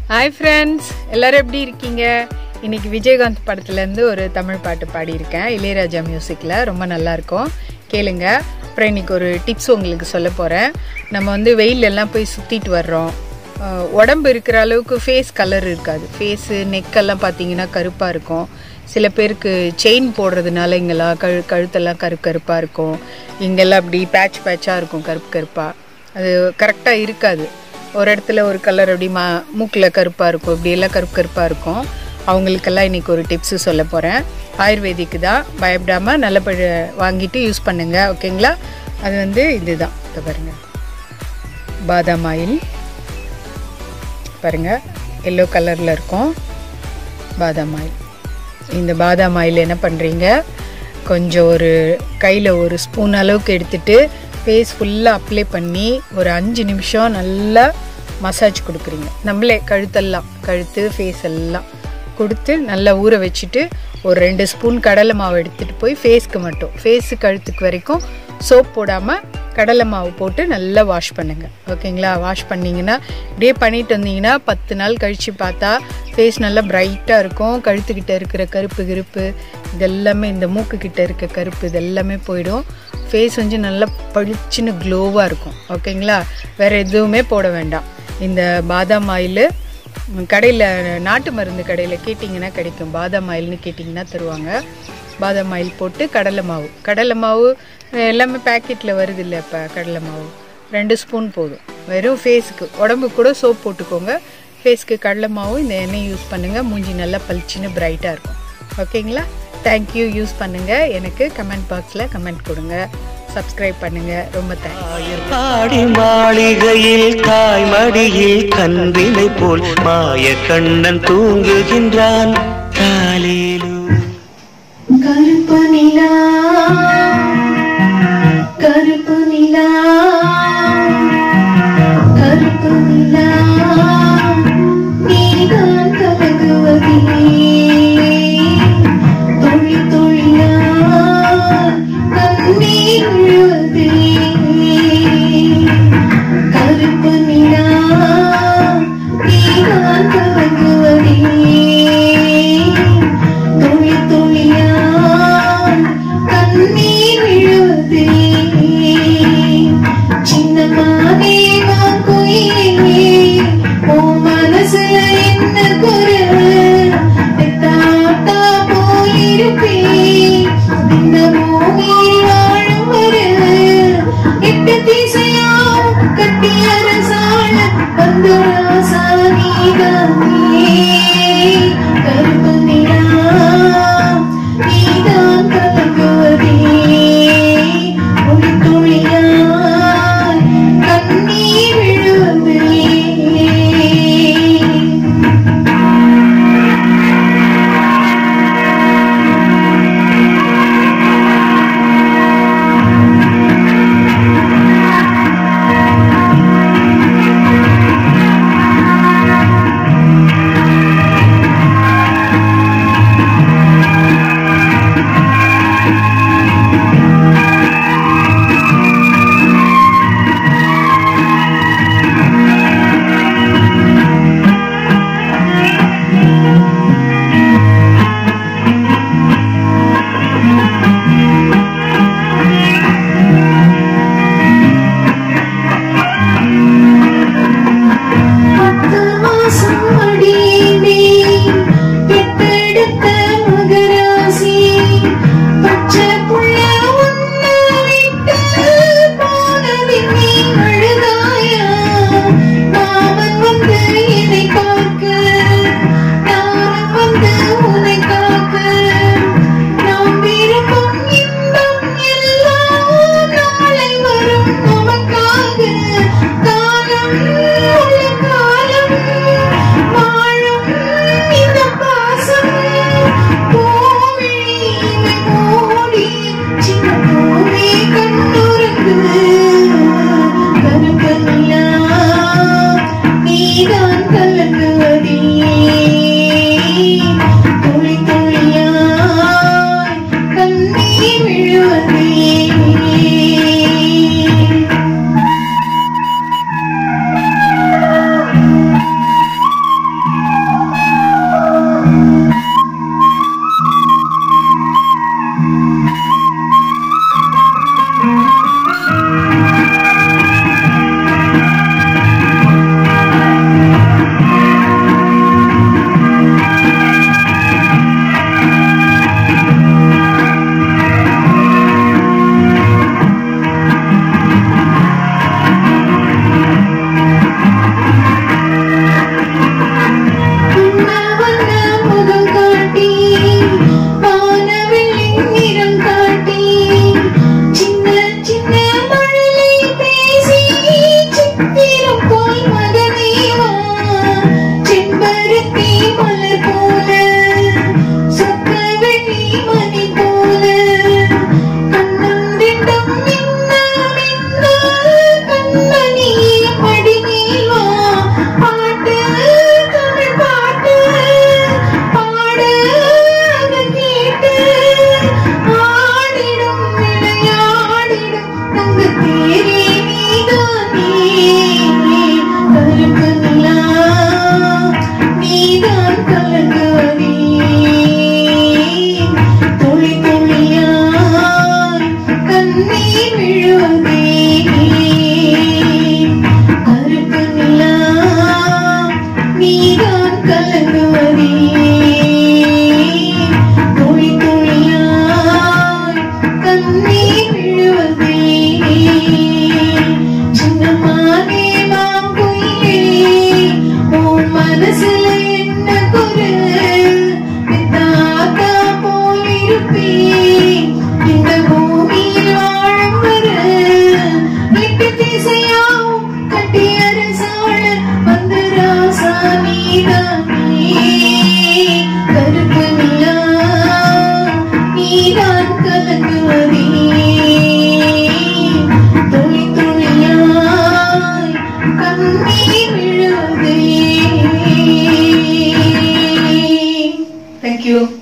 hi friends எல்லாரும் எப்படி இருக்கீங்க இன்னைக்கு விஜயகாந்த் படத்துலேருந்து ஒரு தமிழ் பாட்டு பாடியிருக்கேன் இளையராஜா மியூசிக்கில் ரொம்ப நல்லா இருக்கும் கேளுங்க அப்புறம் இன்னைக்கு ஒரு டிப்ஸ் உங்களுக்கு சொல்ல போகிறேன் நம்ம வந்து வெயில் எல்லாம் போய் சுற்றிட்டு வர்றோம் அஹ் உடம்பு இருக்கிற அளவுக்கு ஃபேஸ் கலர் இருக்காது ஃபேஸு நெக்கெல்லாம் பார்த்தீங்கன்னா கருப்பாக இருக்கும் சில பேருக்கு செயின் போடுறதுனால இங்கெல்லாம் கழு கழுத்தெல்லாம் கரு கருப்பாக இருக்கும் இங்கெல்லாம் அப்படி பேட்ச் பேட்சாக இருக்கும் கருப்பு கருப்பாக அது கரெக்டாக இருக்காது ஒரு இடத்துல ஒரு கலர் அப்படி மா மூக்கில் கருப்பாக இருக்கும் இப்படி எல்லாம் கருப்பு கருப்பாக இருக்கும் அவங்களுக்கெல்லாம் இன்றைக்கி ஒரு டிப்ஸு சொல்ல போகிறேன் ஆயுர்வேதிக்கு தான் பயப்படாமல் நல்லபடி வாங்கிட்டு யூஸ் பண்ணுங்கள் ஓகேங்களா அது வந்து இதுதான் இதை பாருங்க பாதாம் ஆயில் பாருங்கள் எல்லோ கலரில் இருக்கும் பாதாம் ஆயில் இந்த பாதாம் ஆயில் என்ன பண்ணுறீங்க கொஞ்சம் ஒரு கையில் ஒரு ஸ்பூன் அளவுக்கு எடுத்துட்டு ஃபேஸ் ஃபுல்லாக அப்ளை பண்ணி ஒரு அஞ்சு நிமிஷம் நல்லா மசாஜ் கொடுக்குறீங்க நம்மளே கழுத்தெல்லாம் கழுத்து ஃபேஸ் எல்லாம் கொடுத்து நல்லா ஊற வச்சுட்டு ஒரு ரெண்டு ஸ்பூன் கடலை மாவு எடுத்துகிட்டு போய் ஃபேஸ்க்கு மட்டும் ஃபேஸு கழுத்துக்கு வரைக்கும் சோப் போடாமல் கடலை மாவு போட்டு நல்லா வாஷ் பண்ணுங்க ஓகேங்களா வாஷ் பண்ணிங்கன்னா இப்படியே பண்ணிட்டு வந்தீங்கன்னா பத்து நாள் கழித்து பார்த்தா ஃபேஸ் நல்லா பிரைட்டாக இருக்கும் கழுத்துக்கிட்ட இருக்கிற கருப்பு கிருப்பு இதெல்லாமே இந்த மூக்கு கிட்ட இருக்க கருப்பு இதெல்லாமே போயிடும் ஃபேஸ் வந்து நல்லா பளிச்சுன்னு க்ளோவாக இருக்கும் ஓகேங்களா வேறு எதுவுமே போட வேண்டாம் இந்த பாதாம் ஆயில் கடையில் நாட்டு மருந்து கடையில் கேட்டிங்கன்னா கிடைக்கும் பாதாம் ஆயில்னு கேட்டிங்கன்னா தருவாங்க பாதாம் ஆயில் போட்டு கடலை மாவு கடலை மாவு எல்லாமே பேக்கெட்டில் வருது இல்லை இப்போ கடலை மாவு ரெண்டு ஸ்பூன் போதும் வெறும் ஃபேஸுக்கு உடம்பு கூட சோப் போட்டுக்கோங்க ஃபேஸ்க்கு கடலை மாவு இந்த எண்ணெய் யூஸ் பண்ணுங்கள் மூஞ்சி நல்லா பளிச்சுன்னு பிரைட்டாக இருக்கும் ஓகேங்களா தேங்க்யூ யூஸ் பண்ணுங்கள் எனக்கு கமெண்ட் பாக்ஸில் கமெண்ட் கொடுங்க சப்ஸ்கிரைப் பண்ணுங்கள் ரொம்ப தேங்க்ஸ் பாடி மாளிகையில் தாய் மடியில் கன்றினை போல் மாய கண்ணன் தூங்குகின்றான் காலையிலு கருப்பு நிலா கருப்பு நிலா கருப்பு நிலா நீதான் கலங்குவதிலே தொழி தொழிலா கண்ணீர் விழுவதிலே கருப்பு நிலா நீதான் கலங்குவதிலே துளி துளியாய் கண்ணீர் விழுவதே சின்னமானே நான் குயிலே உன் மனசுல என்ன குறை தாத்தா போயிருப்பேன் இந்த பூமியில் வாழும் வரை எட்டு திசையாம் கட்டி அரசாழ வந்து ராசானிதானே கருப்பு நிலா நீதான் கலங்குவதே ஒளி துளியாய் கண்ணீர் விழுவதே பத்து மாசம் அடியேனே பெத்தெடுத்த மகராசி பச்சை புள்ள உன்னை விட்டு போனது நீ அழுதாயா மாமன் வந்து என்னை பார்க்க நானும் வந்து உன்னை காக்க நாம் விரும்பும் இன்பம் எல்லாம் நாளை வரும் நமக்காக காலம் உள்ள காலம் வாழும் இந்த பாசம் பூமி மூடி சின்ன பூமி கண்ணுறங்கு கருப்பு நிலா நீதான் கலங்குவதே துளி துளியாய் கண்ணீர் விழுவதே தேங்க்யூ